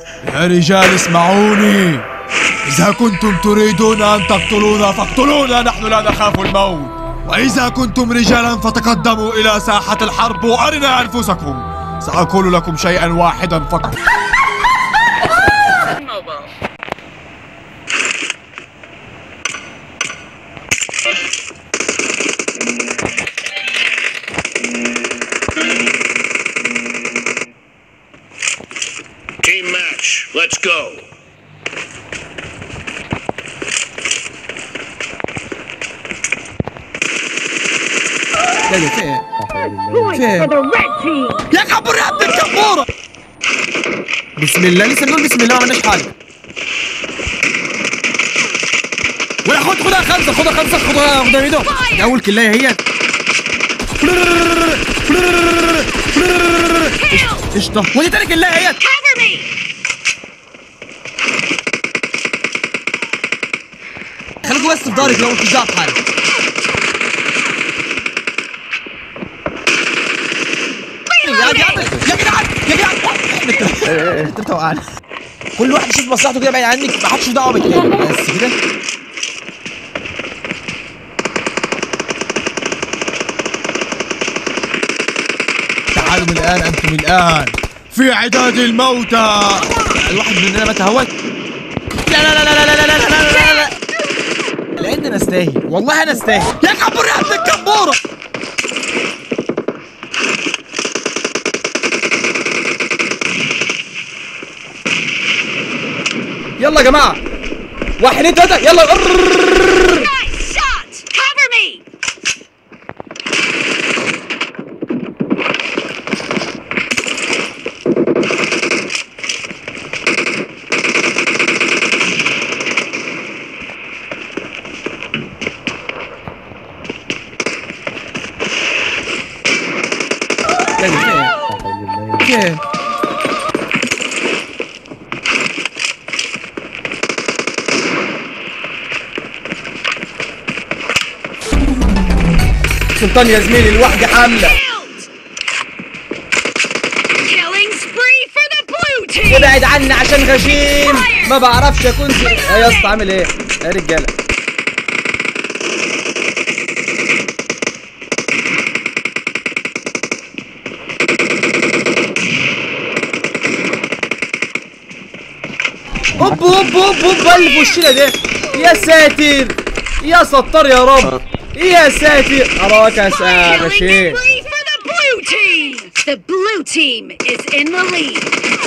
يا رجال اسمعوني إذا كنتم تريدون أن تقتلونا فاقتلونا نحن لا نخاف الموت وإذا كنتم رجالا فتقدموا إلى ساحة الحرب وأرنا أنفسكم سأقول لكم شيئا واحدا فقط Team match. Let's go. في ايه؟ Point في ايه؟ for the red team. يا كبر يا ابن الكبورة بسم الله لسه بنقول بسم الله ما عملناش حاجة ولا خد خدها خمسة خدها خمسة خدها خدها ايده دي أول كلاية هي قشطة ودي تاني كلاية هي Cover me. خليكوا بس في دارك لو مش دعم حاجة يا جدعان يا جدعان يا جدعان انت بتوقعني كل واحد يشوف مصلحته كده بعيد عنك ما حدش له دعوه بالتاني بس كده تعالوا من الان انتم الان في عداد الموتى الواحد مننا مات اهوت لا لا لا لا لا لا لا لا لا لا لا لان انا استاهل والله انا استاهل يا كبور يا ابن الكبوره يلا يا جماعه واحد اتنين تلاته يلا Nice shot. Cover me. سلطان يا زميلي لوحدي حامله Killed. Killing spree for the blue team. ابعد عني عشان غشيم ما بعرفش اكون يا يا اسطى عامل ايه يا رجاله هوب هوب هوب هوب اللي في وشنا ده يا ساتر يا ستار يا رب يا ساتر اراك يا Killing غشيم spree for the blue team. The blue team is in the lead.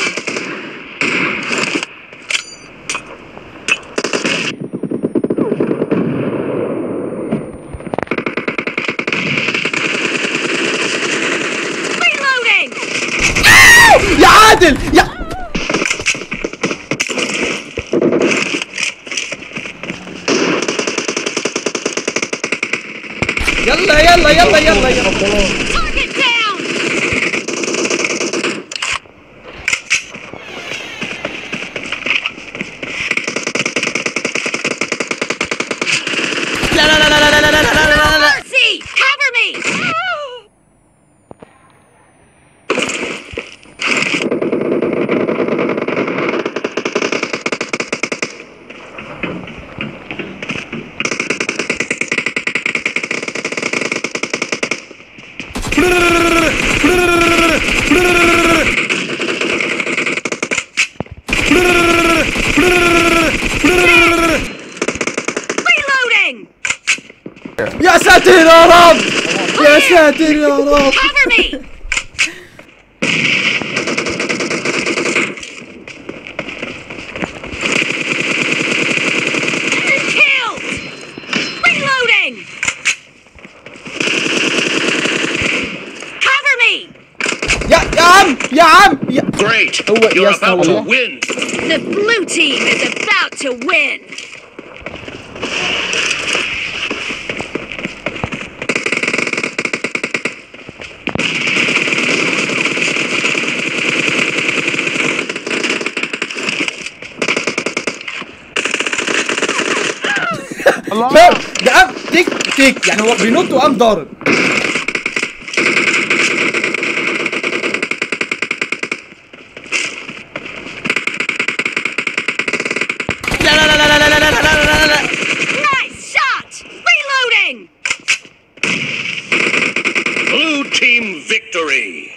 Reloading. يا عادل يا يلا يلا يلا يلا يلا Target down. لا لا لا لا لا لا لا لا لا لا Mercy. Cover me. Reloading. يا ساتر يا رب يا ساتر يا رب Cover me. Killed. Reloading. Cover me. يا يا عم يا عم يا Great. Oh, wait, You're yes, about no, to yeah. win. The blue team is about to win. فاهم ده قام تيك تيك يعني هو بينط وقام ضارب team victory.